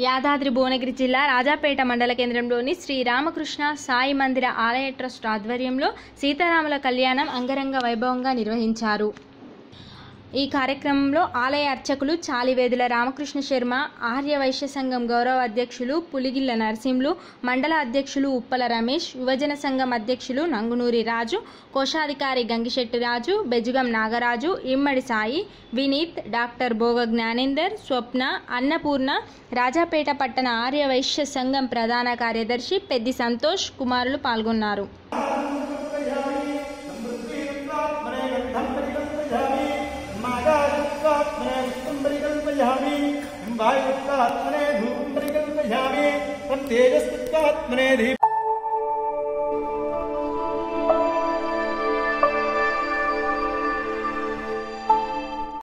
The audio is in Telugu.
యాదాద్రి భువనగిరి జిల్లా రాజాపేట మండల కేంద్రంలోని శ్రీ రామకృష్ణ సాయి మందిర ఆలయ ట్రస్ట్ ఆధ్వర్యంలో సీతారాముల కళ్యాణం అంగరంగ వైభవంగా నిర్వహించారు ఈ కార్యక్రమంలో ఆలయ అర్చకులు చాలివేదుల రామకృష్ణ శర్మ ఆర్య వైశ్య సంఘం గౌరవ అధ్యక్షులు పులిగిల్ల నరసింహులు మండల అధ్యక్షులు ఉప్పల రమేష్ యువజన సంఘం అధ్యక్షులు నంగునూరి రాజు కోశాధికారి గంగిశెట్టి రాజు బెజుగం నాగరాజు ఇమ్మడి సాయి వినీత్ డాక్టర్ భోగ జ్ఞానేందర్ స్వప్న అన్నపూర్ణ రాజాపేట పట్టణ ఆర్య వైశ్య సంఘం ప్రధాన కార్యదర్శి పెద్ది సంతోష్ కుమారులు పాల్గొన్నారు వాయుత్వాత్మనే ధూమం పరికల్పయామి తం తేజస్విత్వాత్మనే